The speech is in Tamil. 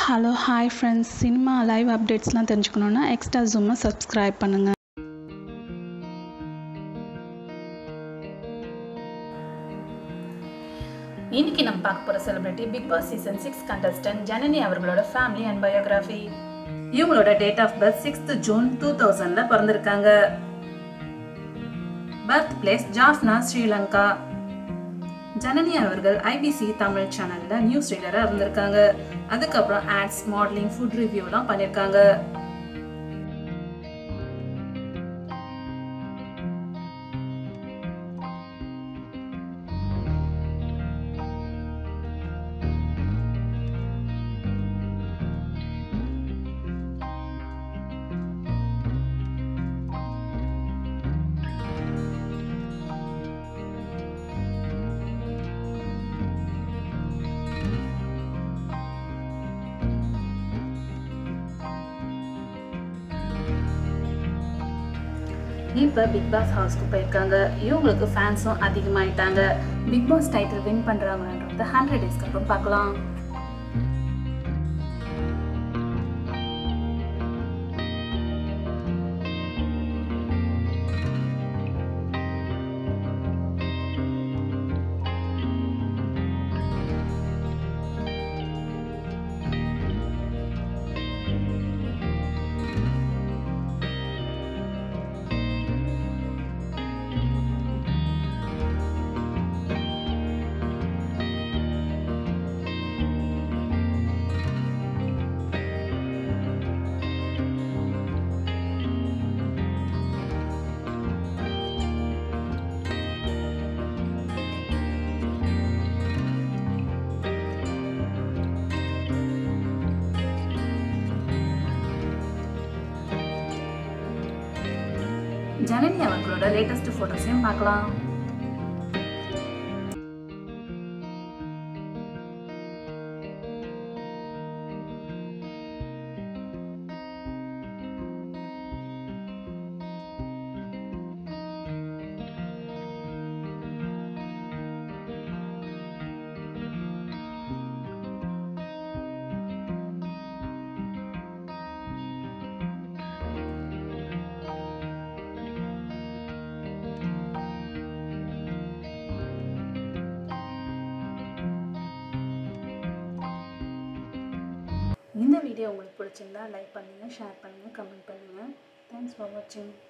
hello hi friends cinema live அப்டேட்ஸ்லாம் தெரிஞ்சுக்கணுன்னா எக்ஸ்ட்ரா ஜூமை சப்ஸ்கிரைப் பண்ணுங்கள் இன்னைக்கு நம்ம பார்க்க போகிற celebrity big boss season six contestant Janani அவர்களோட ஃபேமிலி அண்ட் பயோகிராஃபி இவங்களோட date of birth sixth June two தௌசண்ட்ல பிறந்திருக்காங்க பர்த் பிளேஸ் ஜாஃப்னா ஸ்ரீலங்கா ஜனனி அவர்கள் ஐபிசி தமிழ் சேனல்ல நியூஸ் ரீடரா இருந்திருக்காங்க அதுக்கப்புறம் ஆட்ஸ் மாடலிங் ஃபுட் ரிவ்யூலாம் பண்ணியிருக்காங்க இப்போ பிக் பாஸ் ஹவுஸ்க்கு போயிருக்காங்க இவங்களுக்கு ஃபேன்ஸும் அதிகமாயிட்டாங்க பிக் பாஸ் டைட்டில் வின் பண்ணுறாங்கன்றத ஹண்ட்ரட் டேஸ்க்கு அப்புறம் பார்க்கலாம் ஜனனி அவர்களோட லேட்டஸ்ட் ஃபோட்டோஸையும் பார்க்கலாம் இந்த வீடியோ உங்களுக்கு பிடிச்சிருந்தா லைக் பண்ணுங்கள் ஷேர் பண்ணுங்கள் கமெண்ட் பண்ணுங்கள் தேங்க்ஸ் ஃபார் வாட்சிங்